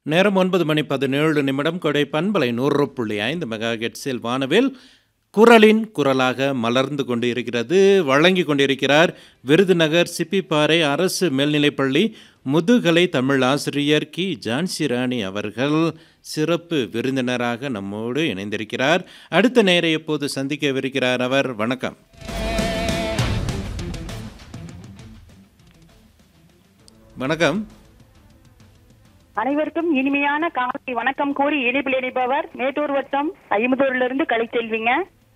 நேரம் ஒன்பது மணி பதினேழு நிமிடம் கொடை பண்பலை நூறு புள்ளி ஐந்து மெகா ஹெட்ஸில் வானவில் குரலின் குரலாக மலர்ந்து கொண்டு இருக்கிறது வழங்கி கொண்டிருக்கிறார் விருதுநகர் சிப்பிப்பாறை அரசு மேல்நிலைப்பள்ளி முதுகலை தமிழ் ஆசிரியர் கி ஜான்சி ராணி அவர்கள் சிறப்பு விருந்தினராக நம்மோடு இணைந்திருக்கிறார் அடுத்த நேரை எப்போது சந்திக்கவிருக்கிறார் அவர் வணக்கம் வணக்கம் அனைவருக்கும் இனிமையான காலை வணக்கம் கூறி இணைப்பில் இணைப்பவர் மேட்டூர் வட்டம் ஐம்பதூரிலிருந்து கலைச்செல்விங்க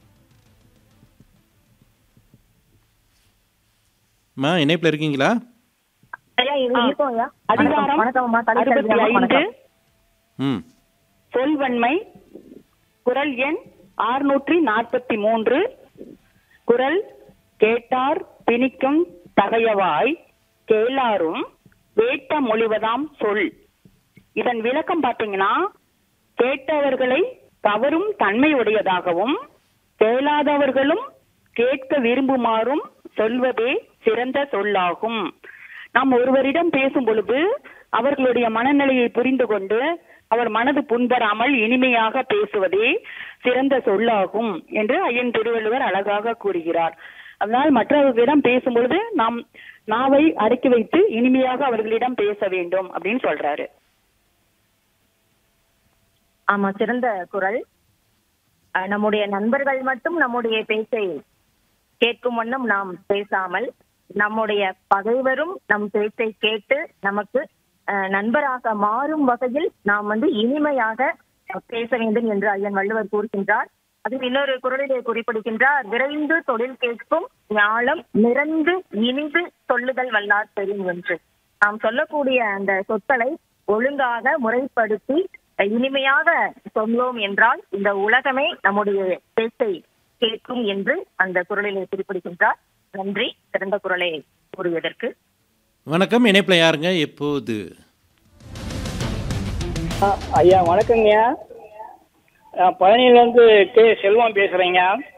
மா இணைப்பில் இருக்கீங்களா ஐயா, இது ஆ. இருக்கோம் ஐயா. அதிகாரம் வணக்கம் அம்மா தலைவர் அறுபத்தி ஐயா, ஐந்து வணக்கம். ம் சொல்வன்மை குரல் எண் ஆறுநூற்றி நாற்பத்தி மூன்று குரல் கேட்டார் பிணிக்கும் தகையவாய் கேளாரும் வேட்ட மொழிவதாம் சொல் இதன் விளக்கம் பாத்தீங்கன்னா கேட்டவர்களை கவரும் தன்மை உடையதாகவும் கேளாதவர்களும் கேட்க விரும்புமாறும் சொல்வதே சிறந்த சொல்லாகும் நாம் ஒருவரிடம் பேசும் பொழுது அவர்களுடைய மனநிலையை புரிந்து கொண்டு அவர் மனது புண்படாமல் இனிமையாக பேசுவதே சிறந்த சொல்லாகும் என்று ஐயன் திருவள்ளுவர் அழகாக கூறுகிறார் அதனால் மற்றவர்களிடம் பேசும் பொழுது நாம் நாவை அடக்கி வைத்து இனிமையாக அவர்களிடம் பேச வேண்டும் அப்படின்னு சொல்றாரு ஆமா சிறந்த குரல் அஹ், நம்முடைய நண்பர்கள் மட்டும் நம்முடைய பேச்சை கேட்கும் வண்ணம் நாம் பேசாமல் நம்முடைய பகைவரும் நம் பேச்சை கேட்டு நமக்கு அஹ், நண்பராக மாறும் வகையில் நாம் வந்து இனிமையாக பேச வேண்டும் என்று ஐயன் வள்ளுவர் கூறுகின்றார் அதில் இன்னொரு குரலிலே குறிப்பிடுகின்றார் விரைந்து தொழில் கேட்கும் ஞாலம் நிறந்து இனிது சொல்லுதல் வல்லார் பெரும் என்று நாம் சொல்லக்கூடிய அந்த சொற்களை ஒழுங்காக முறைப்படுத்தி இனிமையாக சொல்லோம் என்றால் இந்த உலகமே நம்முடைய பேச்சை கேட்கும் என்று அந்த குரலிலே குறிப்பிடுகின்றார் நன்றி சிறந்த குரலை கூறியதற்கு வணக்கம் இணைப்பில் யாருங்க எப்போது ஆ, ஐயா வணக்கங்கய்யா ஆ, பழனியிலேருந்து கே செல்வம் பேசுகிறேங்க